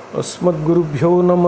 అస్మద్గురుభ్యో నమ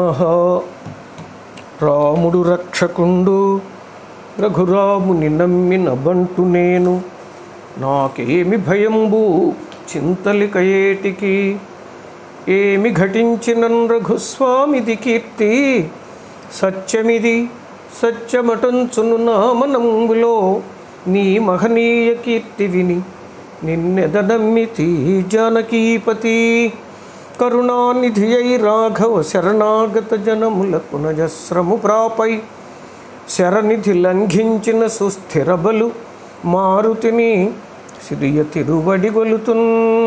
రాముడు రక్షకుండు రఘురాముని నమ్మిన బంటు నేను నాకేమి భయంబు చింతలిక ఏటికి ఏమి ఘటించినన్ రఘుస్వామిది కీర్తి సత్యమిది సత్యమటంచును నామనంబులో నీ మహనీయ కీర్తి విని నిన్నెద నమ్మితి జానకీపతి కరుణానిధి అయి రాఘవ శరణాగత జనములకు నజస్రము ప్రాపై శరనిధి లంఘించిన సుస్థిర బలు మారుతిని సిరియ తిరువడి గొలుతున్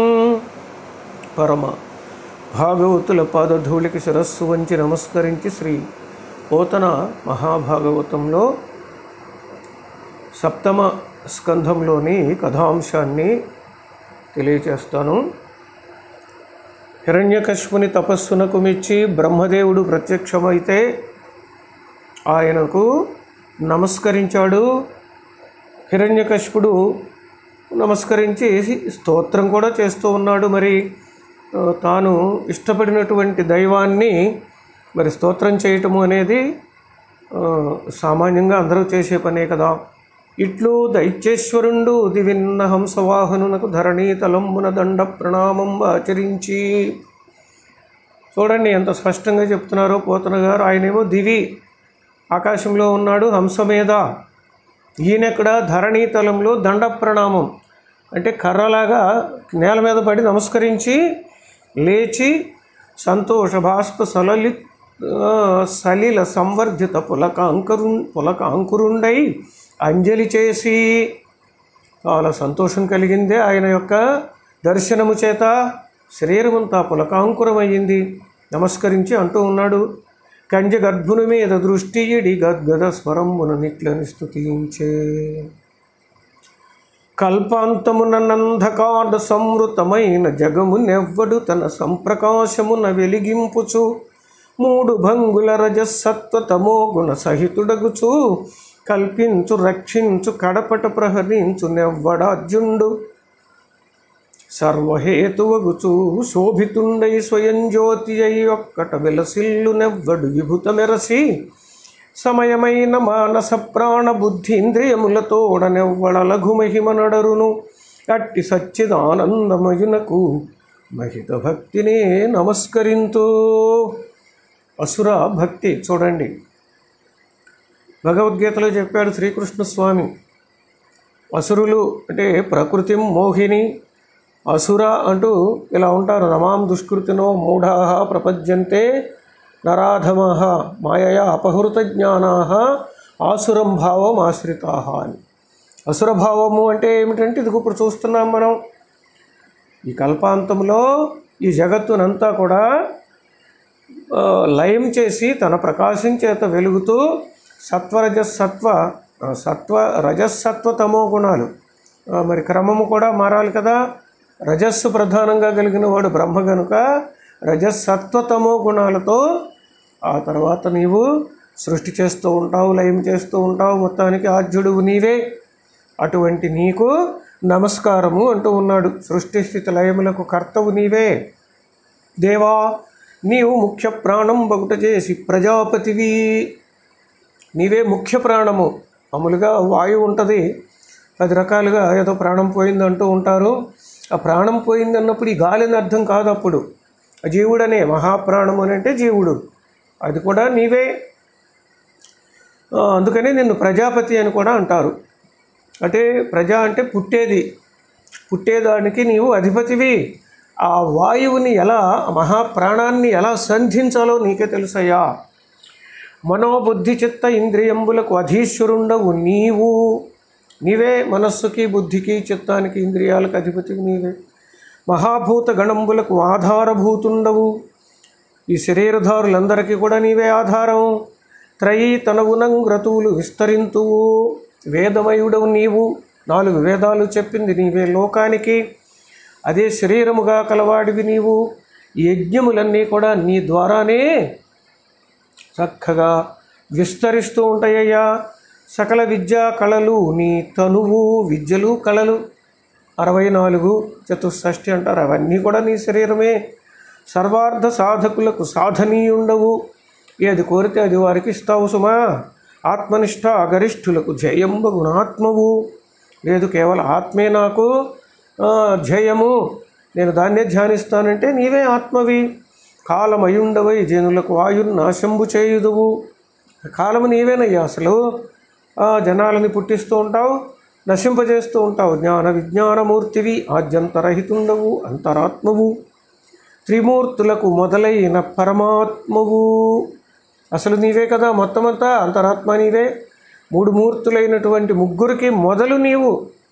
పరమ భాగవతుల పాదధూళికి శిరస్సు వంచి నమస్కరించి శ్రీ పోతన మహాభాగవతంలో సప్తమ స్కంధంలోని కథాంశాన్ని తెలియచేస్తాను హిరణ్యకశ్ముని తపస్సునకు మెచ్చి బ్రహ్మదేవుడు ప్రత్యక్షమైతే ఆయనకు నమస్కరించాడు హిరణ్యకశ్పుడు నమస్కరించి స్తోత్రం కూడా చేస్తూ ఉన్నాడు మరి ఆ, తాను ఇష్టపడినటువంటి దైవాన్ని మరి స్తోత్రం చేయటము అనేది ఆ, సామాన్యంగా అందరూ చేసే పనే కదా ఇట్లు దైత్యేశ్వరుండు దివిన్న హంసవాహనునకు ధరణీ తలంబున దండ ప్రణామం ఆచరించి చూడండి ఎంత స్పష్టంగా చెప్తున్నారో పోతన గారు ఆయనేమో దివి ఆకాశంలో ఉన్నాడు హంస మీద ఈయనెక్కడ ధరణీతలంలో దండ ప్రణామం అంటే కర్రలాగా నేల మీద పడి నమస్కరించి లేచి సంతోష భాస్క సలలి ఆ, సలిల సంవర్ధిత పులకాంకరు పులకాంకురుండై అంజలి చేసి చాలా సంతోషం కలిగిందే ఆయన యొక్క దర్శనము చేత శరీరమంతా పులకాంకురమయ్యింది నమస్కరించి అంటూ ఉన్నాడు కంజ గర్భుని మీద దృష్టి ఇడి గద్గద స్వరమున నిట్లని స్తుతించే కల్పాంతమున నందకాండ సంవృతమైన జగమునెవ్వడు తన సంప్రకాశమున వెలిగింపుచు మూడు భంగుల రజసత్వ తమో గుణ సహితుడగుచు కల్పించు రక్షించు కడపట ప్రహరించు నెవ్వడాజ్యుండు సర్వహేతువగుచు శోభితుండై స్వయం జ్యోతి అయి ఒక్కట వెలసిల్లు నెవ్వడు విభుత మెరసి సమయమైన మానస ప్రాణ బుద్ధీంద్రియములతోడనెవ్వడ లఘుమహిమ నడరును అట్టి సచ్చిదానందమయునకు మహిత భక్తినే నమస్కరింతూ అసుర భక్తి చూడండి భగవద్గీతలో చెప్పాడు శ్రీకృష్ణ స్వామి అసురులు అంటే ప్రకృతి మోహిని అసుర అంటూ ఇలా ఉంటారు నమాం దుష్కృతినో మూఢా ప్రపద్యంతే నరాధమా మాయయా అపహృత జ్ఞానా ఆసురం భావం ఆశ్రితా అని అసుర భావము అంటే ఏమిటంటే ఇది ఇప్పుడు చూస్తున్నాం మనం ఈ కల్పాంతంలో ఈ జగత్తునంతా కూడా ఆ, లయం చేసి తన ప్రకాశం చేత వెలుగుతూ సత్వరజసత్వ ఆ, సత్వ రజస్సత్వ తమో గుణాలు ఆ, మరి క్రమము కూడా మారాలి కదా రజస్సు ప్రధానంగా కలిగిన వాడు బ్రహ్మ గనుక రజస్సత్వ తమో గుణాలతో ఆ తర్వాత నీవు సృష్టి చేస్తూ ఉంటావు లయం చేస్తూ ఉంటావు మొత్తానికి ఆద్యుడువు నీవే అటువంటి నీకు నమస్కారము అంటూ ఉన్నాడు సృష్టి స్థితి లయములకు కర్తవు నీవే దేవా నీవు ముఖ్య ప్రాణం బగుట చేసి ప్రజాపతివి నీవే ముఖ్య ప్రాణము మామూలుగా వాయువు ఉంటుంది పది రకాలుగా ఏదో ప్రాణం పోయింది అంటూ ఉంటారు ఆ ప్రాణం పోయింది అన్నప్పుడు ఈ గాలిని అర్థం కాదు అప్పుడు ఆ జీవుడనే మహాప్రాణం అని అంటే జీవుడు అది కూడా నీవే ఆ, అందుకని నిన్ను ప్రజాపతి అని కూడా అంటారు అంటే ప్రజా అంటే పుట్టేది పుట్టేదానికి నీవు అధిపతివి ఆ వాయువుని ఎలా ఆ మహాప్రాణాన్ని ఎలా సంధించాలో నీకే తెలుసయ్యా మనోబుద్ధి చిత్త ఇంద్రియంబులకు అధీశ్వరుండవు నీవు నీవే మనస్సుకి బుద్ధికి చిత్తానికి ఇంద్రియాలకు అధిపతివి నీవే మహాభూత గణంబులకు ఆధారభూతుండవు ఈ శరీరధారులందరికీ కూడా నీవే ఆధారం త్రయీ తనవునం వ్రతువులు విస్తరింతువు వేదమయుడవు నీవు నాలుగు వేదాలు చెప్పింది నీవే లోకానికి అదే శరీరముగా కలవాడివి నీవు ఈ యజ్ఞములన్నీ కూడా నీ ద్వారానే చక్కగా విస్తరిస్తూ ఉంటాయ్యా సకల విద్యా కళలు నీ తనువు విద్యలు కళలు అరవై నాలుగు చతుషష్ఠి అంటారు అవన్నీ కూడా నీ శరీరమే సర్వార్థ సాధకులకు సాధనీయుండవు ఏది కోరితే అది వారికి ఇస్తావు సుమా ఆత్మనిష్ట గరిష్ఠులకు జయంబ గుణాత్మవు లేదు కేవలం ఆత్మే నాకు ఆ, జయము నేను దాన్నే ధ్యానిస్తానంటే నీవే ఆత్మవి కాలమయుండవై జనులకు వాయున్ నాశంబు చేయుదువు కాలము నీవేనయ్యా అసలు ఆ జనాలని పుట్టిస్తూ ఉంటావు నశింపజేస్తూ ఉంటావు జ్ఞాన విజ్ఞానమూర్తివి ఆద్యంతరహితుండవు అంతరాత్మవు త్రిమూర్తులకు మొదలైన పరమాత్మవు అసలు నీవే కదా మొత్తం అంతా అంతరాత్మ నీవే మూడు మూర్తులైనటువంటి ముగ్గురికి మొదలు నీవు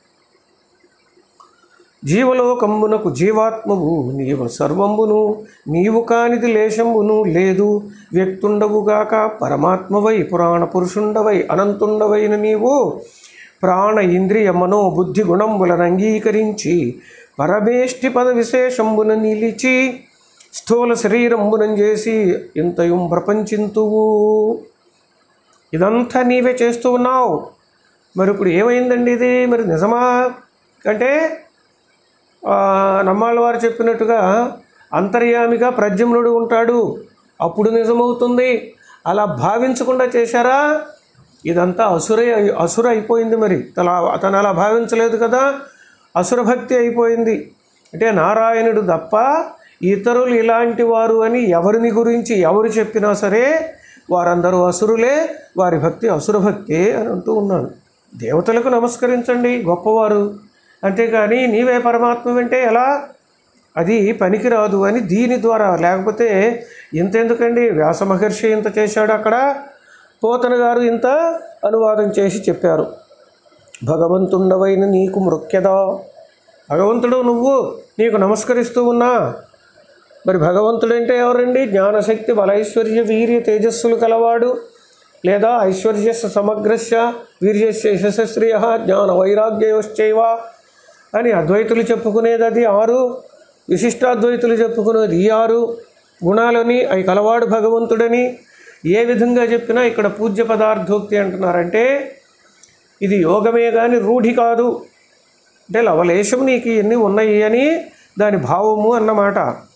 జీవలోకంబునకు జీవాత్మవు నీవు సర్వంబును నీవు కానిది లేశంబును లేదు వ్యక్తుండవుగాక పరమాత్మవై పురాణ పురుషుండవై అనంతుండవైన నీవు ప్రాణ ఇంద్రియ మనో బుద్ధి గుణంబులను అంగీకరించి పరమేష్టి పద విశేషంబున నిలిచి స్థూల శరీరంబునం చేసి ఇంతయం ప్రపంచింతువు ఇదంతా నీవే చేస్తూ ఉన్నావు మరి ఇప్పుడు ఏమైందండి ఇది మరి నిజమా అంటే ఆ, నమ్మాళ్ళ వారు చెప్పినట్టుగా అంతర్యామిగా ప్రద్యుమ్నుడు ఉంటాడు అప్పుడు నిజమవుతుంది అలా భావించకుండా చేశారా ఇదంతా అసుర అసుర అయిపోయింది మరి తలా అతను అలా భావించలేదు కదా అసుర భక్తి అయిపోయింది అంటే నారాయణుడు తప్ప ఇతరులు ఇలాంటి వారు అని ఎవరిని గురించి ఎవరు చెప్పినా సరే వారందరూ అసురులే వారి భక్తి అసుర భక్తి అని అంటూ ఉన్నాడు దేవతలకు నమస్కరించండి గొప్పవారు అంతేకాని నీవే పరమాత్మ అంటే ఎలా అది పనికిరాదు అని దీని ద్వారా లేకపోతే ఇంత ఎందుకండి వ్యాస మహర్షి ఇంత చేశాడు అక్కడ పోతన గారు ఇంత అనువాదం చేసి చెప్పారు భగవంతుండవైన నీకు మృక్యదా భగవంతుడు నువ్వు నీకు నమస్కరిస్తూ ఉన్నా మరి భగవంతుడంటే ఎవరండి జ్ఞానశక్తి బలైశ్వర్య వీర్య తేజస్సులు కలవాడు లేదా ఐశ్వర్యస్య సమగ్రస్య వీర్యస్య యశస్శ్రియ జ్ఞాన వైరాగ్యయోశ్చైవ అని అద్వైతులు చెప్పుకునేది అది ఆరు విశిష్టాద్వైతులు చెప్పుకునేది ఈ ఆరు గుణాలని అవి కలవాడు భగవంతుడని ఏ విధంగా చెప్పినా ఇక్కడ పూజ్య పదార్థోక్తి అంటున్నారంటే ఇది యోగమే కానీ రూఢి కాదు అంటే లవలేశం నీకు ఇవన్నీ ఉన్నాయి అని దాని భావము అన్నమాట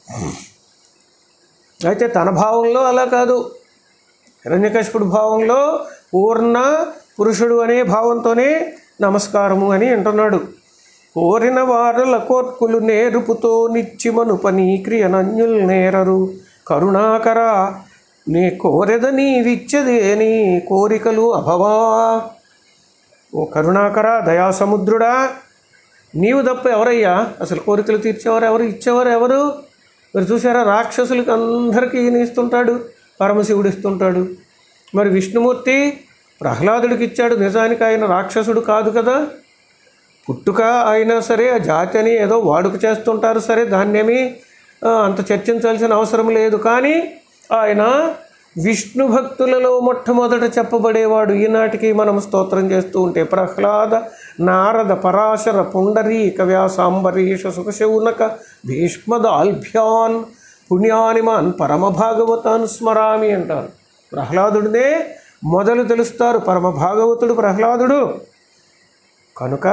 అయితే తన భావంలో అలా కాదు హిరణ్యకశిపుడు భావంలో పూర్ణ పురుషుడు అనే భావంతోనే నమస్కారము అని అంటున్నాడు కోరిన వారల కోర్కులు నేరుపుతో నిచ్చిమను పని క్రియనన్యుల్ నేరరు కరుణాకర నీ కోరెద నీవిచ్చదే నీ కోరికలు అభవా ఓ కరుణాకర దయాసముద్రుడా నీవు తప్ప ఎవరయ్యా అసలు కోరికలు తీర్చేవారు ఎవరు ఇచ్చేవారు ఎవరు మరి చూసారా రాక్షసులకి అందరికీ ఈయన ఇస్తుంటాడు పరమశివుడు ఇస్తుంటాడు మరి విష్ణుమూర్తి ప్రహ్లాదుడికి ఇచ్చాడు నిజానికి ఆయన రాక్షసుడు కాదు కదా పుట్టుక అయినా సరే ఆ జాతి అని ఏదో వాడుక చేస్తుంటారు సరే దాన్నేమి ఆ, అంత చర్చించాల్సిన అవసరం లేదు కానీ ఆయన విష్ణు భక్తులలో మొట్టమొదట చెప్పబడేవాడు ఈనాటికి మనం స్తోత్రం చేస్తూ ఉంటే ప్రహ్లాద నారద పరాశర పుండరీక వ్యాసాంబరీష సుఖశౌనక భీష్మద ఆల్భ్యాన్ పుణ్యానిమాన్ పరమ భాగవతాన్ స్మరామి అంటారు ప్రహ్లాదుడినే మొదలు తెలుస్తారు పరమ భాగవతుడు ప్రహ్లాదుడు కనుక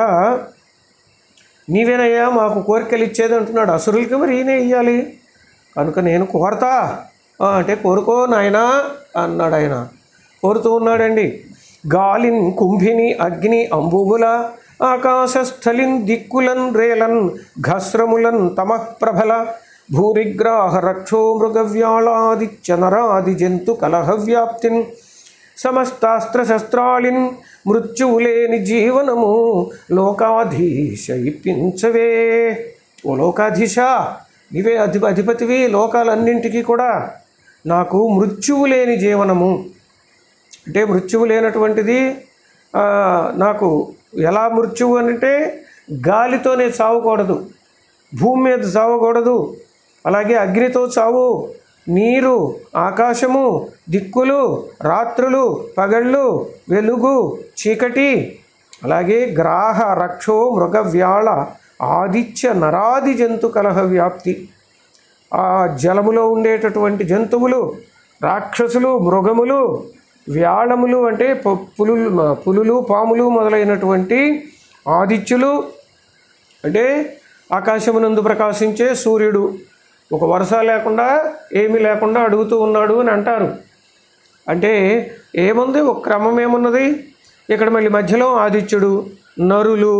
నీవేనయ్యా మాకు కోరికలు ఇచ్చేది అంటున్నాడు అసురులకి మరి ఈయనే ఇయ్యాలి కనుక నేను కోరతా "ఆ, అంటే కోరుకో నాయనా అన్నాడు ఆయన కోరుతూ ఉన్నాడండి గాలిన్ కుంభిని అగ్ని అంబువుల ఆకాశస్థలిన్ దిక్కులన్ రేలన్ ఘస్రములన్ తమః ప్రభల భూరిగ్రాహ రక్షో మృగవ్యాళాదిత్య నరాది జంతు కలహ వ్యాప్తిన్ సమస్తాస్త్రశస్త్రాళిన్ మృత్యువులేని జీవనము లోకాధీశ ఇప్పించవే ఓ లోకాధీశ నీవే అధి అధిపతివి లోకాలన్నింటికీ కూడా నాకు మృత్యువు లేని జీవనము అంటే మృత్యువు లేనటువంటిది ఆ, నాకు ఎలా మృత్యువు అంటే గాలితోనే చావకూడదు భూమి మీద చావకూడదు అలాగే అగ్నితో చావు నీరు ఆకాశము దిక్కులు రాత్రులు పగళ్ళు వెలుగు చీకటి అలాగే గ్రాహ రక్షో మృగ వ్యాళ ఆదిత్య నరాది జంతు కలహ వ్యాప్తి ఆ జలములో ఉండేటటువంటి జంతువులు రాక్షసులు మృగములు వ్యాళములు అంటే ప- పులులు పులులు పాములు మొదలైనటువంటి ఆదిత్యులు అంటే ఆకాశమునందు ప్రకాశించే సూర్యుడు ఒక వరుస లేకుండా ఏమీ లేకుండా అడుగుతూ ఉన్నాడు అని అంటారు అంటే ఏముంది ఒక క్రమం ఏమున్నది ఇక్కడ మళ్ళీ మధ్యలో ఆదిత్యుడు నరులు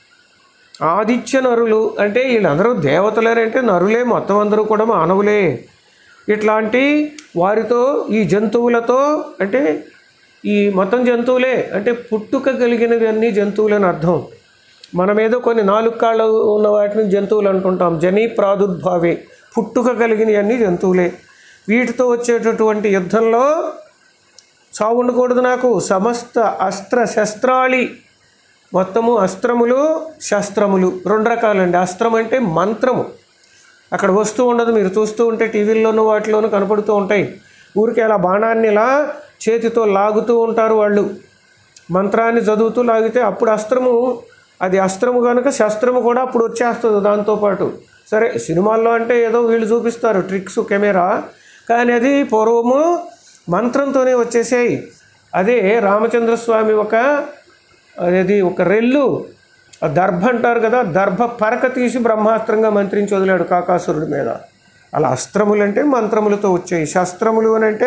ఆదిత్య నరులు అంటే వీళ్ళందరూ దేవతలేనంటే నరులే మొత్తం అందరూ కూడా మానవులే ఇట్లాంటి వారితో ఈ జంతువులతో అంటే ఈ మొత్తం జంతువులే అంటే పుట్టుక కలిగినవి అన్ని జంతువులని అర్థం మనమేదో కొన్ని నాలుగు కాళ్ళు ఉన్న వాటిని జంతువులు అంటుంటాం జనీ ప్రాదుర్భావే పుట్టుక కలిగినవి అన్ని జంతువులే వీటితో వచ్చేటటువంటి యుద్ధంలో చావు ఉండకూడదు నాకు సమస్త అస్త్ర శస్త్రాళి మొత్తము అస్త్రములు శస్త్రములు రెండు రకాలండి అస్త్రం అంటే మంత్రము అక్కడ వస్తూ ఉండదు మీరు చూస్తూ ఉంటే టీవీల్లోనూ వాటిలోనూ కనపడుతూ ఉంటాయి ఊరికి అలా బాణాన్ని ఇలా చేతితో లాగుతూ ఉంటారు వాళ్ళు మంత్రాన్ని చదువుతూ లాగితే అప్పుడు అస్త్రము అది అస్త్రము కనుక శస్త్రము కూడా అప్పుడు వచ్చేస్తుంది దాంతోపాటు సరే సినిమాల్లో అంటే ఏదో వీళ్ళు చూపిస్తారు ట్రిక్స్ కెమెరా కానీ అది పూర్వము మంత్రంతోనే వచ్చేసాయి అదే రామచంద్రస్వామి ఒక అది ఒక రెల్లు ఆ దర్భ అంటారు కదా దర్భ పరక తీసి బ్రహ్మాస్త్రంగా మంత్రించి వదిలాడు కాకాసురుడి మీద అలా అస్త్రములు అంటే మంత్రములతో వచ్చాయి శస్త్రములు అని అంటే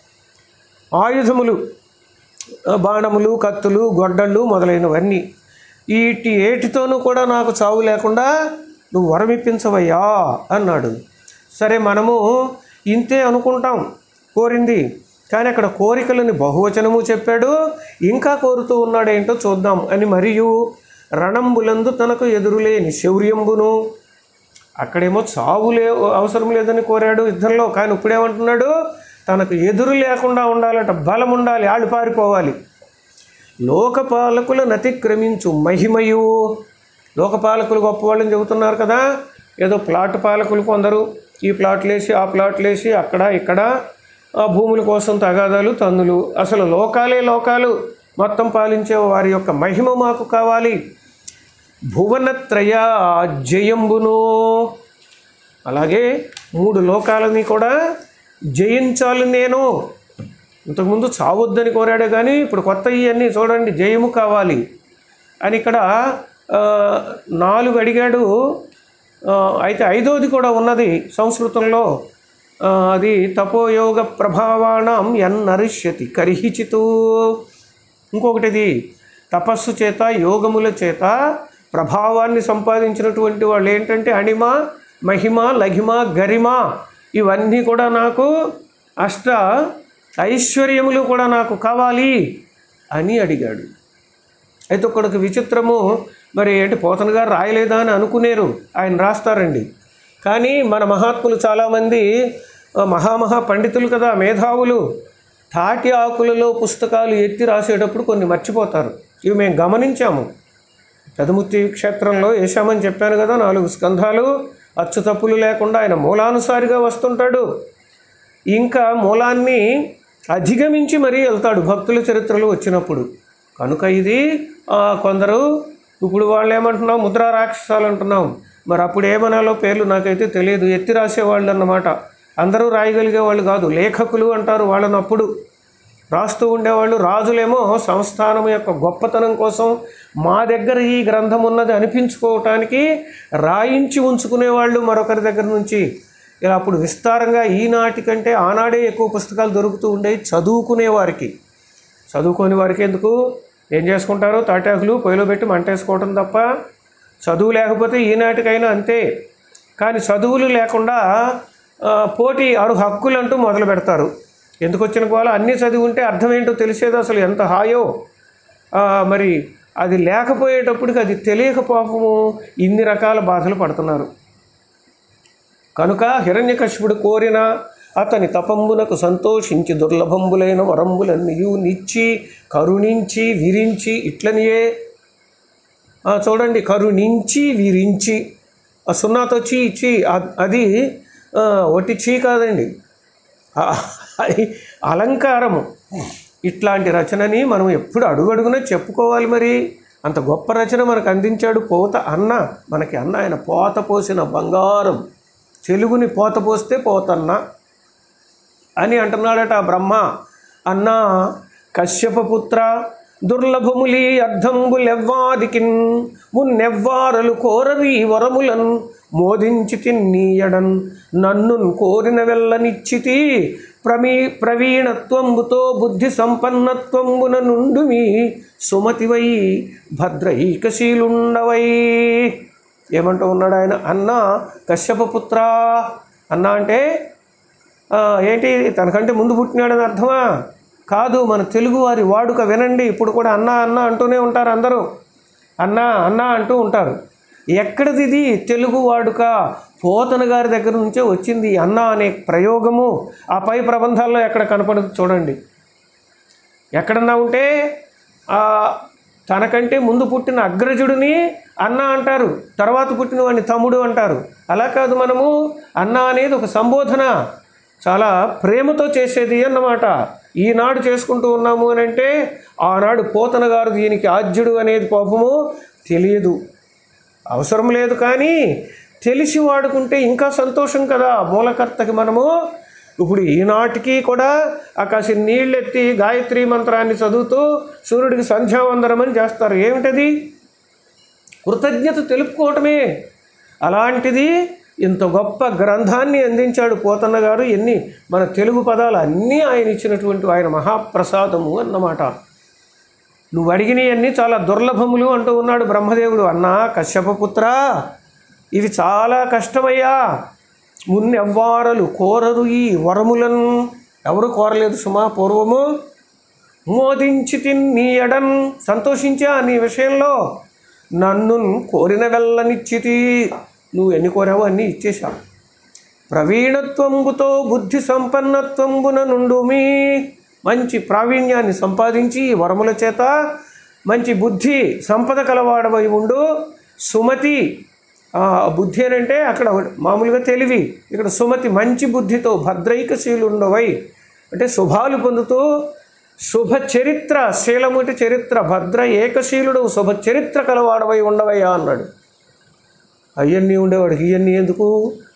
ఆయుధములు ఆ, బాణములు కత్తులు గొడ్డళ్ళు మొదలైనవన్నీ వీటి ఏటితోనూ కూడా నాకు చావు లేకుండా నువ్వు వరమిప్పించవయ్యా అన్నాడు సరే మనము ఇంతే అనుకుంటాం కోరింది కానీ అక్కడ కోరికలని బహువచనము చెప్పాడు ఇంకా కోరుతూ ఉన్నాడేంటో చూద్దాం అని మరియు రణంబులందు తనకు ఎదురులేని శౌర్యంబును అక్కడేమో చావు లే అవసరం లేదని కోరాడు యుద్ధంలో కానీ ఇప్పుడేమంటున్నాడు తనకు ఎదురు లేకుండా ఉండాలట బలం ఉండాలి ఆళ్ళు పారిపోవాలి లోకపాలకులను అతిక్రమించు మహిమయు లోకపాలకులు గొప్పవాళ్ళని చెబుతున్నారు కదా ఏదో ప్లాట్ పాలకులు కొందరు ఈ ప్లాట్లు వేసి ఆ ప్లాట్లు వేసి అక్కడ ఇక్కడ ఆ భూముల కోసం తగాదాలు తన్నులు అసలు లోకాలే లోకాలు మొత్తం పాలించే వారి యొక్క మహిమ మాకు కావాలి భువనత్రయ జయంబును అలాగే మూడు లోకాలని కూడా జయించాలి నేను ఇంతకుముందు చావొద్దని కోరాడే కానీ ఇప్పుడు కొత్త ఇవన్నీ చూడండి జయము కావాలి అని ఇక్కడ ఆ, నాలుగు అడిగాడు ఆ, అయితే ఐదోది కూడా ఉన్నది సంస్కృతంలో ఆ, అది తపోయోగ ప్రభావాణం ఎన్నరిష్యతి కరిహిచితూ ఇంకొకటిది తపస్సు చేత యోగముల చేత ప్రభావాన్ని సంపాదించినటువంటి వాళ్ళు ఏంటంటే అణిమ మహిమ లఘిమ గరిమ ఇవన్నీ కూడా నాకు అష్ట ఐశ్వర్యములు కూడా నాకు కావాలి అని అడిగాడు అయితే ఒకడికి విచిత్రము మరి ఏంటి పోతన గారు రాయలేదా అని అనుకునేరు ఆయన రాస్తారండి కానీ మన మహాత్ములు చాలామంది ఆ, మహామహా పండితులు కదా మేధావులు తాటి ఆకులలో పుస్తకాలు ఎత్తి రాసేటప్పుడు కొన్ని మర్చిపోతారు ఇవి మేము గమనించాము పెదముత్తి క్షేత్రంలో వేశామని చెప్పాను కదా నాలుగు స్కంధాలు అచ్చు తప్పులు లేకుండా ఆయన మూలానుసారిగా వస్తుంటాడు ఇంకా మూలాన్ని అధిగమించి మరీ వెళ్తాడు భక్తుల చరిత్రలు వచ్చినప్పుడు కనుక ఇది ఆ, కొందరు ఇప్పుడు వాళ్ళు ఏమంటున్నాం ముద్రా రాక్షసాలు అంటున్నాం మరి అప్పుడు ఏమనాలో పేర్లు నాకైతే తెలియదు ఎత్తి రాసేవాళ్ళు అన్నమాట అందరూ రాయగలిగే వాళ్ళు కాదు లేఖకులు అంటారు వాళ్ళని అప్పుడు రాస్తూ ఉండేవాళ్ళు రాజులేమో సంస్థానం యొక్క గొప్పతనం కోసం మా దగ్గర ఈ గ్రంథం ఉన్నది అనిపించుకోవటానికి రాయించి ఉంచుకునేవాళ్ళు మరొకరి దగ్గర నుంచి ఇలా అప్పుడు విస్తారంగా ఈనాటి కంటే ఆనాడే ఎక్కువ పుస్తకాలు దొరుకుతూ ఉండేవి చదువుకునే వారికి చదువుకోని వారికి ఎందుకు ఏం చేసుకుంటారు తాటాకులు పొయ్యిలో పెట్టి మంటేసుకోవటం తప్ప చదువు లేకపోతే ఈనాటికైనా అంతే కానీ చదువులు లేకుండా ఆ, పోటీ అడు హక్కులు అంటూ మొదలు పెడతారు ఎందుకు వచ్చిన గోల అన్నీ చదివి ఉంటే అర్థం ఏంటో తెలిసేది అసలు ఎంత హాయో ఆ, మరి అది లేకపోయేటప్పటికి అది తెలియక పాపము ఇన్ని రకాల బాధలు పడుతున్నారు కనుక హిరణ్యకశిపుడు కోరిన అతని తపంబునకు సంతోషించి దుర్లభంబులైన వరంబులన్నయు నిచ్చి కరుణించి విరించి ఇట్లనియే ఆ, చూడండి కరుణించి విరించి ఆ సున్నాతో చీ చీ అ- అది ఆ, ఒట్టి చీ కాదండి ఆ, అది అలంకారము ఇట్లాంటి రచనని మనం ఎప్పుడు అడుగడుగునా చెప్పుకోవాలి మరి అంత గొప్ప రచన మనకు అందించాడు పోత అన్న మనకి అన్న ఆయన పోత పోసిన బంగారం తెలుగుని పోత పోస్తే పోతన్న అని అంటున్నాడట ఆ బ్రహ్మ అన్నా కశ్యపపుత్ర దుర్లభములి అర్ధంబులెవ్వాదికిన్ మున్నెవ్వారలు కోరరి వరములన్ మోదించి తిన్నీయడన్ నన్ను కోరిన వెళ్ళనిచ్చితి ప్రమీ ప్రవీణత్వంబుతో బుద్ధి సంపన్నత్వంబున నుండు మీ సుమతివై భద్రైకశీలుండవై ఏమంటూ ఉన్నాడు ఆయన అన్న కశ్యపపుత్ర అన్న అంటే ఆ, ఏంటి తనకంటే ముందు పుట్టినాడని అర్థమా కాదు మన తెలుగు వారి వాడుక వినండి ఇప్పుడు కూడా అన్న అన్న అంటూనే ఉంటారు అందరూ అన్న అన్న అంటూ ఉంటారు ఎక్కడిది ఇది తెలుగు వాడుక పోతన గారి దగ్గర నుంచే వచ్చింది ఈ అన్న అనే ప్రయోగము ఆ పై ప్రబంధాల్లో ఎక్కడ కనపడదు చూడండి ఎక్కడన్నా ఉంటే ఆ తనకంటే ముందు పుట్టిన అగ్రజుడిని అన్న అంటారు తర్వాత పుట్టిన వాడిని తమ్ముడు అంటారు అలా కాదు మనము అన్న అనేది ఒక సంబోధన చాలా ప్రేమతో చేసేది అన్నమాట ఈనాడు చేసుకుంటూ ఉన్నాము అని అంటే ఆనాడు పోతన గారు దీనికి ఆద్యుడు అనేది పాపము తెలియదు అవసరం లేదు కానీ తెలిసి వాడుకుంటే ఇంకా సంతోషం కదా మూలకర్తకి మనము ఇప్పుడు ఈనాటికి కూడా ఆకాశం నీళ్ళెత్తి గాయత్రి మంత్రాన్ని చదువుతూ సూర్యుడికి సంధ్యావందనం అని చేస్తారు ఏమిటది కృతజ్ఞత తెలుపుకోవటమే అలాంటిది ఇంత గొప్ప గ్రంథాన్ని అందించాడు పోతన్న గారు ఎన్ని మన తెలుగు పదాలు అన్నీ ఆయన ఇచ్చినటువంటి ఆయన మహాప్రసాదము అన్నమాట నువ్వు అడిగినవన్నీ చాలా దుర్లభములు అంటూ ఉన్నాడు బ్రహ్మదేవుడు అన్నా కశ్యపపుత్ర ఇవి చాలా కష్టమయ్యా మున్నెవ్వారలు కోరరు ఈ వరములను ఎవరు కోరలేదు సుమా పూర్వము మోదించి నీ ఎడన్ సంతోషించా నీ విషయంలో నన్ను కోరిన వెళ్ళనిచ్చితి నువ్వు ఎన్ని కోరావో అన్నీ ఇచ్చేశావు ప్రవీణత్వంబుతో బుద్ధి సంపన్నత్వంబున నుండు మీ మంచి ప్రావీణ్యాన్ని సంపాదించి ఈ వరముల చేత మంచి బుద్ధి సంపద కలవాడవై ఉండు సుమతి ఆ, బుద్ధి అని అంటే అక్కడ మామూలుగా తెలివి ఇక్కడ సుమతి మంచి బుద్ధితో భద్రైకశీలుండవై అంటే శుభాలు పొందుతూ శుభ చరిత్ర శీలము అంటే చరిత్ర భద్ర ఏకశీలుడు శుభ చరిత్ర కలవాడవై ఉండవయ్యా అన్నాడు అయ్యన్నీ ఉండేవాడికి ఇవన్నీ ఎందుకు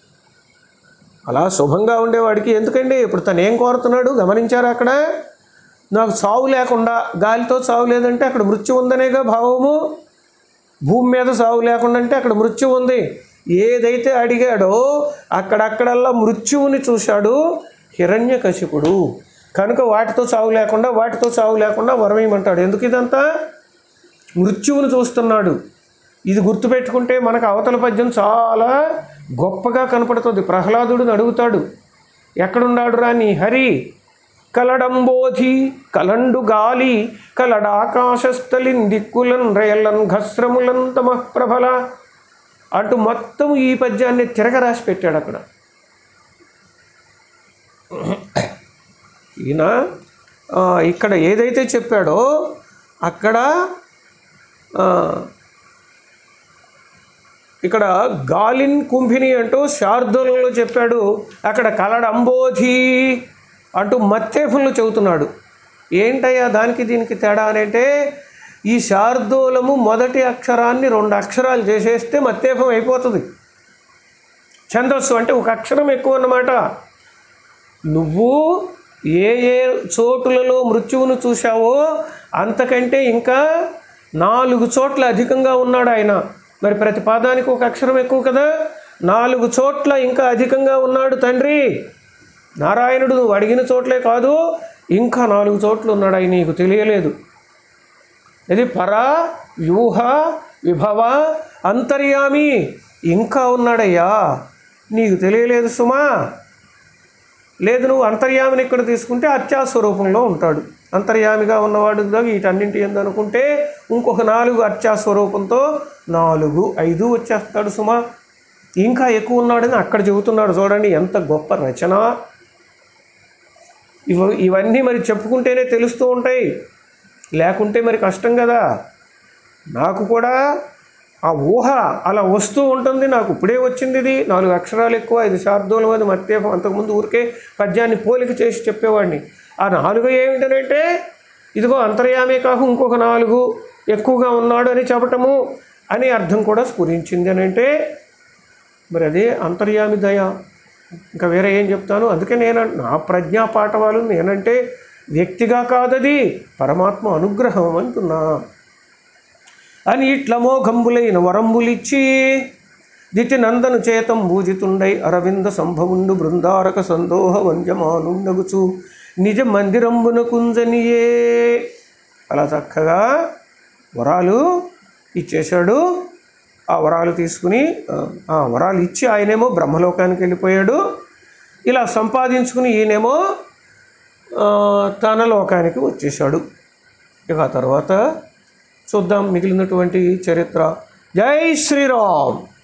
అలా శుభంగా ఉండేవాడికి ఎందుకండి ఇప్పుడు తను ఏం కోరుతున్నాడు గమనించారా అక్కడ నాకు చావు లేకుండా గాలితో చావు లేదంటే అక్కడ మృత్యు ఉందనేగా భావము భూమి మీద సావు లేకుండా అంటే అక్కడ మృత్యు ఉంది ఏదైతే అడిగాడో అక్కడక్కడల్లా మృత్యువుని చూశాడు హిరణ్యకశిపుడు కనుక వాటితో చావు లేకుండా వాటితో చావు లేకుండా వరమేయమంటాడు ఎందుకు ఇదంతా మృత్యువును చూస్తున్నాడు ఇది గుర్తుపెట్టుకుంటే మనకు అవతల పద్యం చాలా గొప్పగా కనపడుతుంది ప్రహ్లాదుడిని అడుగుతాడు ఎక్కడున్నాడు రా నీ హరి కలడంబోధి కలండు గాలి కలడాకాశస్థలిన్ దిక్కులన్ రేలన్ ఘస్రములన్ తమ ప్రభల అంటూ మొత్తం ఈ పద్యాన్ని తిరగరాసి పెట్టాడు అక్కడ ఈయన ఆ, ఇక్కడ ఏదైతే చెప్పాడో అక్కడ ఆ, ఇక్కడ గాలిన్ కుంభిని అంటూ శార్దూలంలో చెప్పాడు అక్కడ కలడంబోధి అంటూ మత్తేఫంలో చెబుతున్నాడు ఏంటయ్యా దానికి దీనికి తేడా అని అంటే ఈ శార్దూలము మొదటి అక్షరాన్ని రెండు అక్షరాలు చేసేస్తే మత్తేఫం అయిపోతుంది ఛందస్సు అంటే ఒక అక్షరం ఎక్కువ అన్నమాట నువ్వు ఏ ఏ చోటులలో మృత్యువును చూశావో అంతకంటే ఇంకా నాలుగు చోట్ల అధికంగా ఉన్నాడు ఆయన మరి ప్రతి పాదానికి ఒక అక్షరం ఎక్కువ కదా నాలుగు చోట్ల ఇంకా అధికంగా ఉన్నాడు తండ్రి నారాయణుడు నువ్వు అడిగిన చోట్లే కాదు ఇంకా నాలుగు చోట్ల ఉన్నాడు ఆయన నీకు తెలియలేదు ఇది పర వ్యూహ విభవ అంతర్యామి ఇంకా ఉన్నాడయ్యా నీకు తెలియలేదు సుమా లేదు నువ్వు అంతర్యామిని ఇక్కడ తీసుకుంటే అత్యాస్వరూపంలో ఉంటాడు అంతర్యామిగా ఉన్నవాడు దగ్గర వీటన్నింటి ఏందనుకుంటే ఇంకొక నాలుగు అత్యాస్వరూపంతో నాలుగు ఐదు వచ్చేస్తాడు సుమా ఇంకా ఎక్కువ ఉన్నాడని అక్కడ చెబుతున్నాడు చూడండి ఎంత గొప్ప రచన ఇవ ఇవన్నీ మరి చెప్పుకుంటేనే తెలుస్తూ ఉంటాయి లేకుంటే మరి కష్టం కదా నాకు కూడా ఆ ఊహ అలా వస్తూ ఉంటుంది నాకు ఇప్పుడే వచ్చింది ఇది నాలుగు అక్షరాలు ఎక్కువ ఐదు శార్దూలం అది మత్తేపం అంతకుముందు ఊరికే పద్యాన్ని పోలిక చేసి చెప్పేవాడిని ఆ నాలుగు ఏమిటనంటే ఇదిగో అంతర్యామే కాకు ఇంకొక నాలుగు ఎక్కువగా ఉన్నాడు అని చెప్పటము అని అర్థం కూడా స్ఫురించింది అని అంటే మరి అదే అంతర్యామి దయ ఇంకా వేరే ఏం చెప్తాను అందుకే నేను నా ప్రజ్ఞా పాఠవాలు నేనంటే వ్యక్తిగా కాదది పరమాత్మ అనుగ్రహం అంటున్నా అని ఇట్ల మోఘంబులైన వరంబులిచ్చి దితి నందను చేతం భూజితుండై అరవింద సంభవుండు బృందారక సందోహ వంజమానుండగుచు నిజ మందిరంబున కుంజనియే అలా చక్కగా వరాలు ఇచ్చేశాడు ఆ వరాలు తీసుకుని ఆ, ఆ వరాలు ఇచ్చి ఆయనేమో బ్రహ్మలోకానికి వెళ్ళిపోయాడు ఇలా సంపాదించుకుని ఈయనేమో ఆ, తన లోకానికి వచ్చేసాడు ఇక ఆ తర్వాత చూద్దాం మిగిలినటువంటి చరిత్ర జై శ్రీరామ్